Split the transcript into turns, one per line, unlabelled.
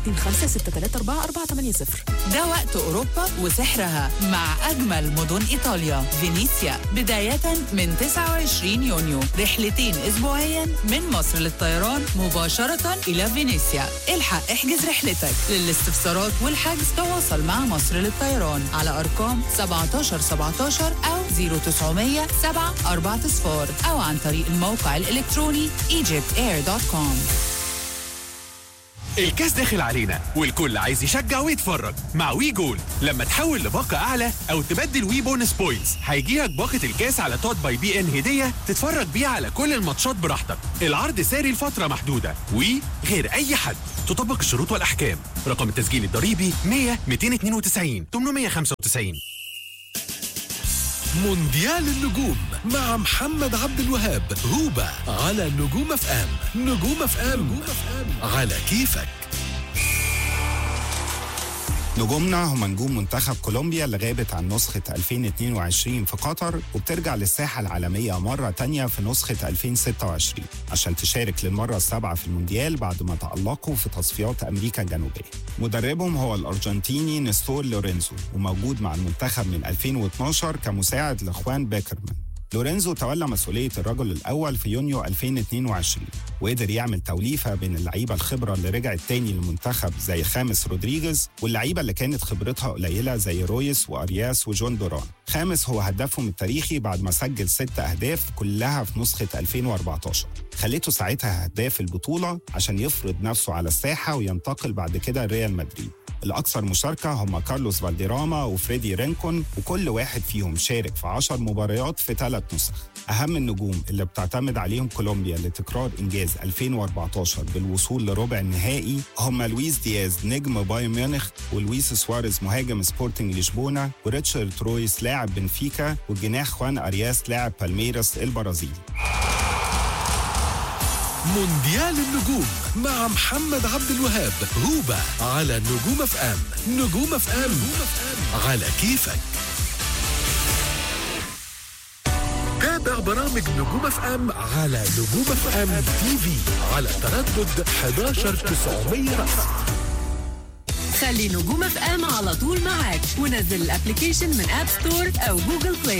5 6 3 4 4 8 0
ده وقت أوروبا وسحرها مع أجمل مدن إيطاليا فينيسيا بداية من 29 يونيو رحلتين أسبوعيا من مصر للطيران مباشرة إلى فينيسيا الحق احجز رحلتك للاستفسارات والحجز تواصل مع مصر للطيران على أرقام 17 17 أو 0900 7 4 صفار أو عن طريق الموقع الإلكتروني egyptair.com
الكاس داخل علينا والكل عايز يشجع ويتفرج مع وي جول لما تحول لباقة أعلى أو تبدل وي بونس بوينتس هيجيلك باقة الكاس على توت باي بي إن هدية تتفرج بيها على كل الماتشات براحتك العرض ساري لفترة محدودة وي غير أي حد تطبق الشروط والأحكام رقم التسجيل الضريبي 100 292 895
مونديال النجوم مع محمد عبد الوهاب هوبا على نجوم اف ام نجوم اف ام على كيفك
نجومنا هم نجوم منتخب كولومبيا اللي غابت عن نسخة 2022 في قطر وبترجع للساحة العالمية مرة تانية في نسخة 2026 عشان تشارك للمرة السابعة في المونديال بعد ما تألقوا في تصفيات أمريكا الجنوبية مدربهم هو الأرجنتيني نستور لورينزو وموجود مع المنتخب من 2012 كمساعد لإخوان بيكرمان لورينزو تولى مسؤولية الرجل الأول في يونيو 2022 وقدر يعمل توليفة بين اللعيبة الخبرة اللي رجعت تاني للمنتخب زي خامس رودريجيز واللعيبة اللي كانت خبرتها قليلة زي رويس وأرياس وجون دوران خامس هو هدافهم التاريخي بعد ما سجل ست أهداف كلها في نسخة 2014 خليته ساعتها هداف البطولة عشان يفرض نفسه على الساحة وينتقل بعد كده ريال مدريد الأكثر مشاركة هم كارلوس فالديراما وفريدي رينكون وكل واحد فيهم شارك في 10 مباريات في ثلاث نسخ أهم النجوم اللي بتعتمد عليهم كولومبيا لتكرار إنجاز 2014 بالوصول لربع النهائي هم لويس دياز نجم بايرن ميونخ ولويس سواريز مهاجم سبورتنج لشبونة وريتشارد رويس لاعب بنفيكا والجناح خوان أرياس لاعب بالميراس البرازيلي
مونديال النجوم مع محمد عبد الوهاب هوبا على نجوم اف ام نجوم اف ام على كيفك تابع برامج نجوم اف ام على نجوم اف ام تي في على تردد 11 900 رأس
خلي نجوم اف ام على طول معاك ونزل الابلكيشن من اب ستور او جوجل بلاي